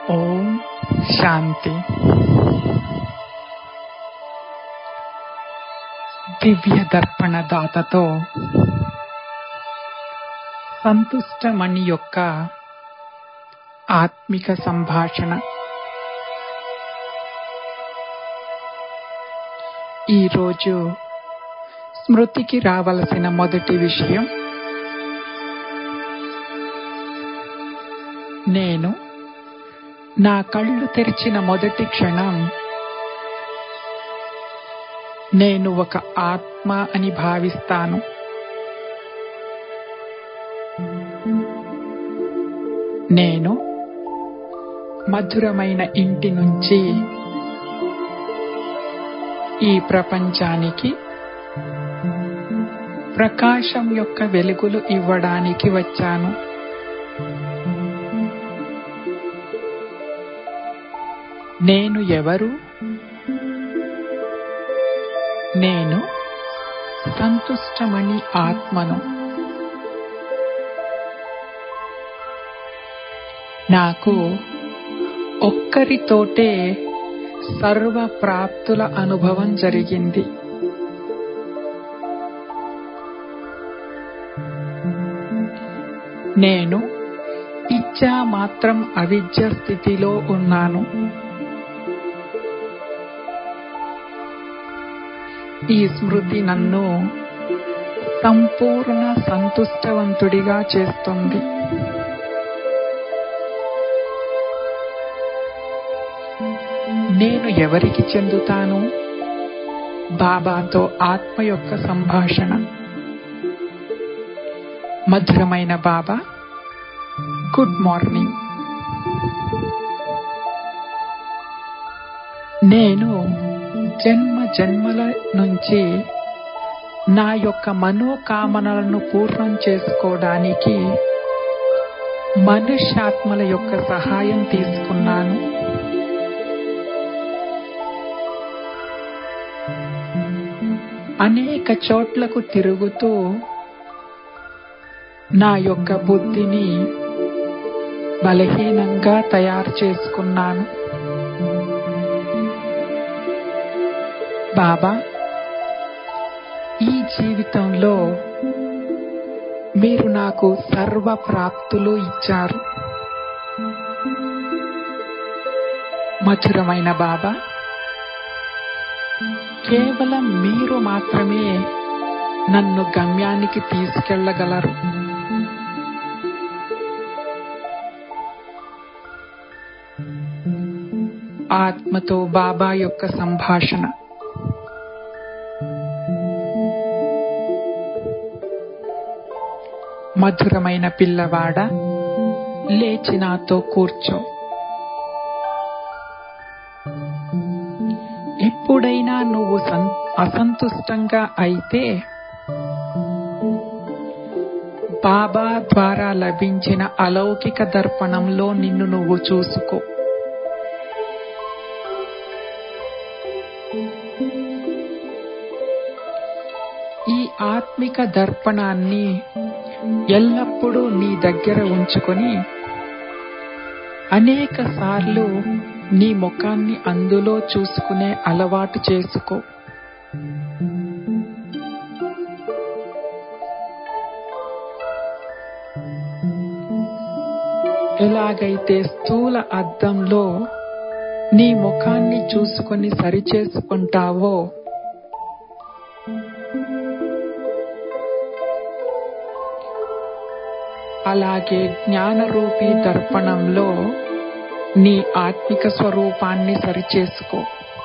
ఓం శాంతి దివ్య దర్పణ దాతతో సంతుష్టమణి యొక్క ఆత్మిక సంభాషణ ఈరోజు స్మృతికి రావలసిన మొదటి విషయం నేను నా కళ్ళు తెరిచిన మొదటి క్షణం నేను ఒక ఆత్మ అని భావిస్తాను నేను మధురమైన ఇంటి నుంచి ఈ ప్రపంచానికి ప్రకాశం యొక్క వెలుగులు ఇవ్వడానికి వచ్చాను నేను ఎవరు నేను సంతుష్టమణి ఆత్మను నాకు ఒక్కరితోటే సర్వ ప్రాప్తుల అనుభవం జరిగింది నేను ఇచ్చా మాత్రం అవిద్య స్థితిలో ఉన్నాను ఈ స్మృతి నన్ను సంపూర్ణ సంతుష్టవంతుడిగా చేస్తుంది నేను ఎవరికి చెందుతాను బాబాతో ఆత్మ యొక్క సంభాషణ మధురమైన బాబా గుడ్ మార్నింగ్ నేను జన్మ జన్మల నుంచి నా యొక్క మనోకామనలను పూర్ణం చేసుకోవడానికి మనుష్యాత్మల యొక్క సహాయం తీసుకున్నాను అనేక చోట్లకు తిరుగుతూ నా యొక్క బుద్ధిని బలహీనంగా తయారు చేసుకున్నాను బాబా ఈ జీవితంలో మీరు నాకు సర్వ ప్రాప్తులు ఇచ్చారు మధురమైన బాబా కేవలం మీరు మాత్రమే నన్ను గమ్యానికి తీసుకెళ్లగలరు ఆత్మతో బాబా యొక్క సంభాషణ మధురమైన పిల్లవాడ లేచి నాతో కూర్చో ఎప్పుడైనా నువ్వు సం- అసంతుష్టంగా అయితే బాబా ద్వారా లభించిన అలౌకిక దర్పణంలో నిన్ను నువ్వు చూసుకో ఈ ఆత్మిక దర్పణాన్ని ఎల్లప్పుడూ నీ దగ్గర ఉంచుకొని అనేక సార్లు నీ ముఖాన్ని అందులో చూసుకునే అలవాటు చేసుకో ఎలాగైతే స్థూల అద్దంలో నీ ముఖాన్ని చూసుకొని సరిచేసుకుంటావో అలాగే జ్ఞానరూపీ దర్పణంలో నీ ఆత్మిక స్వరూపాన్ని సరిచేసుకో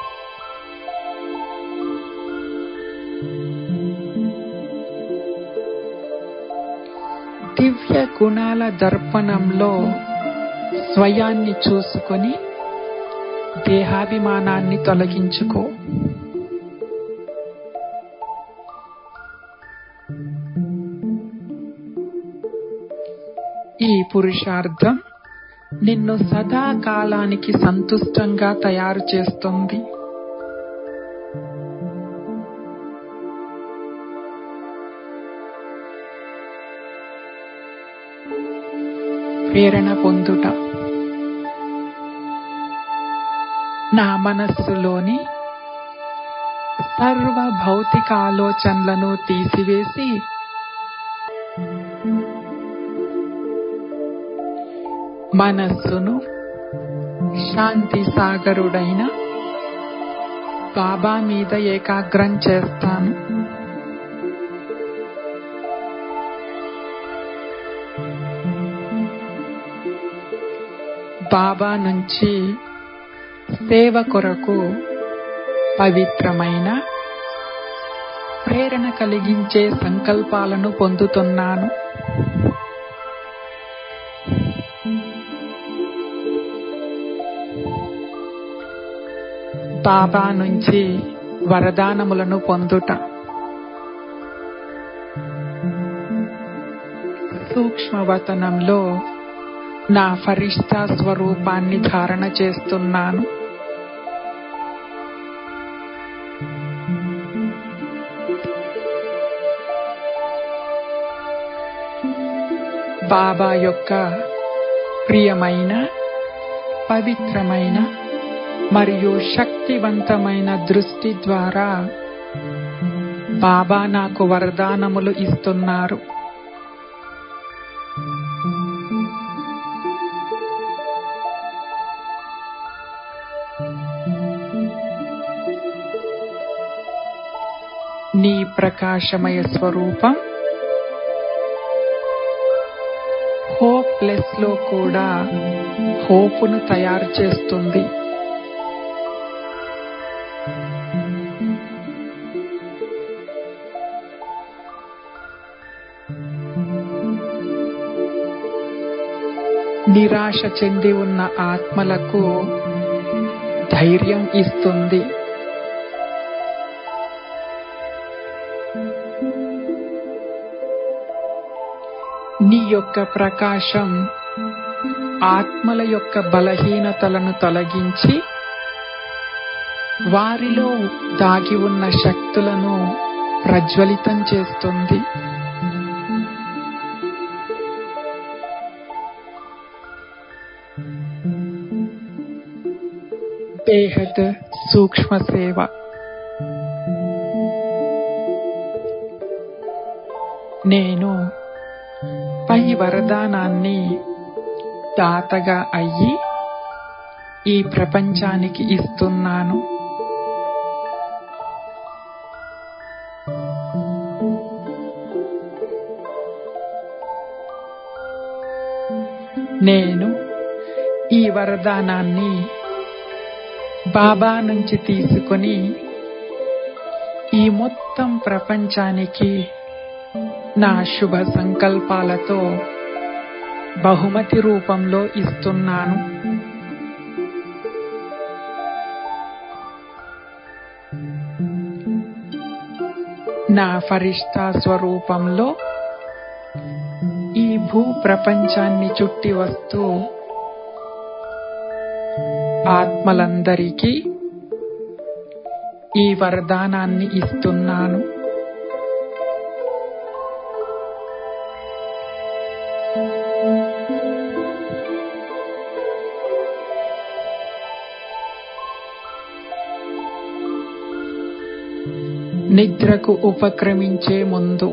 దివ్య గుణాల దర్పణంలో స్వయాన్ని చూసుకొని దేహాభిమానాన్ని తొలగించుకో ఈ పురుషార్థం నిన్ను సదా కాలానికి సంతుష్టంగా తయారు చేస్తుంది ప్రేరణ పొందుట నా మనస్సులోని సర్వ భౌతిక ఆలోచనలను తీసివేసి మనస్సును శాంతి సాగరుడైన బాబా మీద ఏకాగ్రం చేస్తాను బాబా నుంచి సేవ కొరకు పవిత్రమైన ప్రేరణ కలిగించే సంకల్పాలను పొందుతున్నాను బాబా నుంచి వరదానములను పొందుట సూక్ష్మవతనంలో నా ఫరిష్తా స్వరూపాన్ని ధారణ చేస్తున్నాను బాబా యొక్క ప్రియమైన పవిత్రమైన మరియు శక్తివంతమైన దృష్టి ద్వారా బాబా నాకు వరదానములు ఇస్తున్నారు నీ ప్రకాశమయ స్వరూపం హోప్లెస్ లో కూడా హోపును తయారు చేస్తుంది నిరాశ చెంది ఉన్న ఆత్మలకు ధైర్యం ఇస్తుంది నీ యొక్క ప్రకాశం ఆత్మల యొక్క బలహీనతలను తొలగించి వారిలో దాగి ఉన్న శక్తులను ప్రజ్వలితం చేస్తుంది బేహద్ సూక్ష్మ సేవ నేను పై వరదానాన్ని దాతగా అయ్యి ఈ ప్రపంచానికి ఇస్తున్నాను నేను ఈ వరదానాన్ని బాబా నుంచి తీసుకొని ఈ మొత్తం ప్రపంచానికి నా శుభ సంకల్పాలతో బహుమతి రూపంలో ఇస్తున్నాను నా ఫరిష్తా స్వరూపంలో ఈ భూ ప్రపంచాన్ని చుట్టి వస్తూ ఆత్మలందరికీ ఈ వరదానాన్ని ఇస్తున్నాను నిద్రకు ఉపక్రమించే ముందు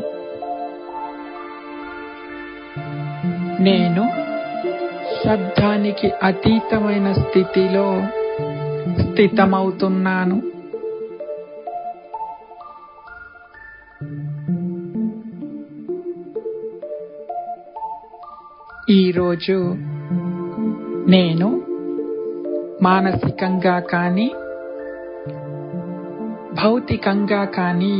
నేను శబ్దానికి అతీతమైన స్థితిలో స్థితమవుతున్నాను ఈరోజు నేను మానసికంగా కానీ భౌతికంగా కానీ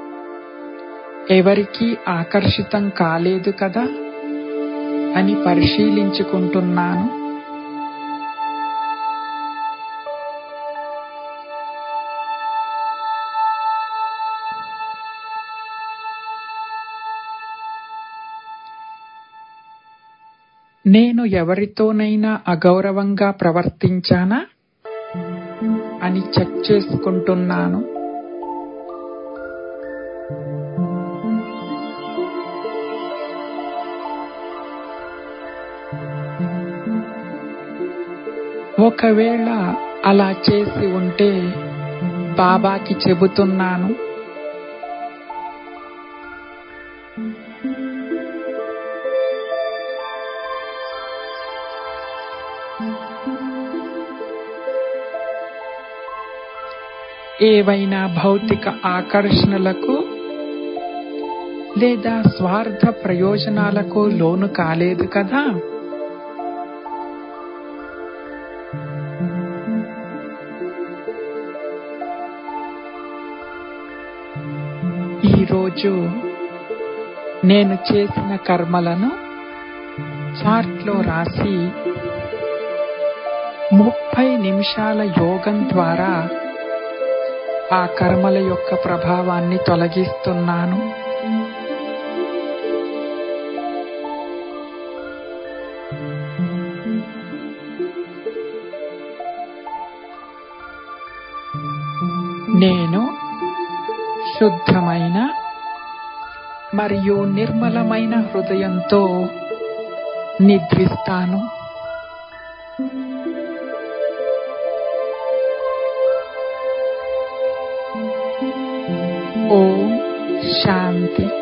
ఎవరికీ ఆకర్షితం కాలేదు కదా అని పరిశీలించుకుంటున్నాను నేను ఎవరితోనైనా అగౌరవంగా ప్రవర్తించానా అని చెక్ చేసుకుంటున్నాను ఒకవేళ అలా చేసి ఉంటే బాబాకి చెబుతున్నాను ఏవైనా భౌతిక ఆకర్షణలకు లేదా స్వార్థ ప్రయోజనాలకు లోను కాలేదు కదా ఈరోజు నేను చేసిన కర్మలను చార్ట్లో రాసి ముప్పై నిమిషాల యోగం ద్వారా ఆ కర్మల యొక్క ప్రభావాన్ని తొలగిస్తున్నాను నేను శుద్ధమైన మరియు నిర్మలమైన హృదయంతో నిద్రిస్తాను ఓం శాంతి